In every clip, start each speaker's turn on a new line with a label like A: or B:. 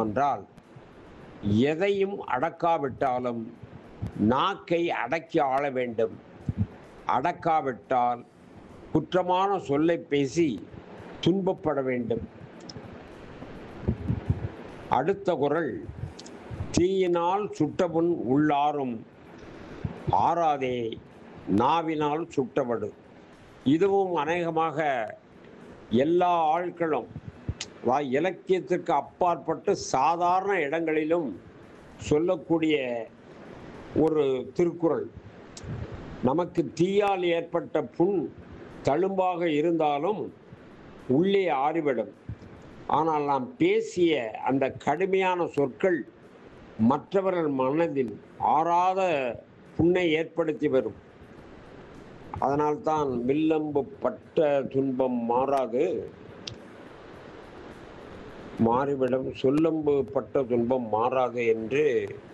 A: என்றால் எதையும் அடக்காவிட்டாலும் நாக்கை அடக்கி ஆள வேண்டும் அடக்காவிட்டால் குற்றமான சொல்லை பேசி துன்பப்பட வேண்டும் அடுத்த குரல் தீயினால் சுட்டபுண் உள்ளாரும் ஆறாதே நாவினால் சுட்டபடு இதுவும் அநேகமாக எல்லா ஆட்களும் வா இலக்கியத்திற்கு அப்பாற்பட்டு சாதாரண இடங்களிலும் சொல்லக்கூடிய ஒரு திருக்குறள் நமக்கு தீயால் ஏற்பட்ட புண் தழும்பாக இருந்தாலும் உள்ளே ஆறிவிடும் ஆனால் நாம் பேசிய அந்த கடுமையான சொற்கள் மற்றவர்கள் மனதில் ஆறாத புண்ணை ஏற்படுத்தி வரும் அதனால்தான் வில்லம்பு பட்ட துன்பம் மாறாது மாறிவிடும் சொல்லம்பு பட்ட துன்பம் மாறாது என்று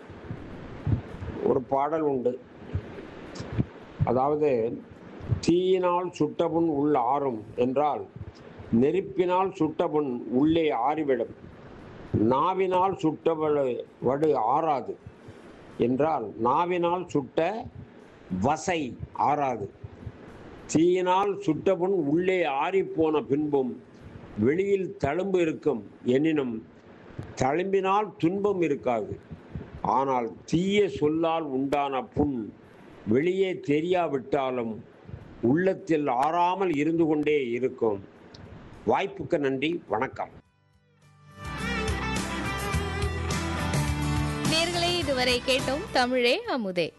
A: ஒரு பாடல் உண்டு அதாவது தீயினால் சுட்டபுண் உள் ஆறும் என்றால் நெருப்பினால் சுட்டபுண் உள்ளே ஆறிவிடும் நாவினால் சுட்டவடு வடு ஆறாது என்றால் நாவினால் சுட்ட வசை ஆறாது தீயினால் சுட்டபுண் உள்ளே ஆறிப்போன பின்பும் வெளியில் தழும்பு இருக்கும் எனினும் தழும்பினால் துன்பம் இருக்காது ஆனால் தீய சொல்லால் உண்டான புண் வெளியே தெரியாவிட்டாலும் உள்ளத்தில் ஆறாமல் இருந்து கொண்டே இருக்கும் வாய்ப்புக்கு நன்றி வணக்கம்
B: நேர்களை இதுவரை கேட்டோம் தமிழே அமுதே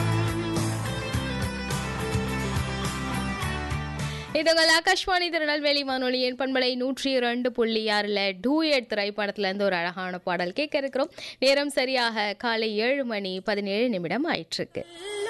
B: இது உங்கள் ஆகாஷ்வாணி திருநெல்வேலி வானொலியின் பண்பலை நூற்றி இரண்டு புள்ளி ஆறில் டூயட் திரைப்படத்துல இருந்து ஒரு அழகான பாடல் கேட்க இருக்கிறோம் நேரம் சரியாக காலை ஏழு மணி பதினேழு நிமிடம் ஆயிட்டிருக்கு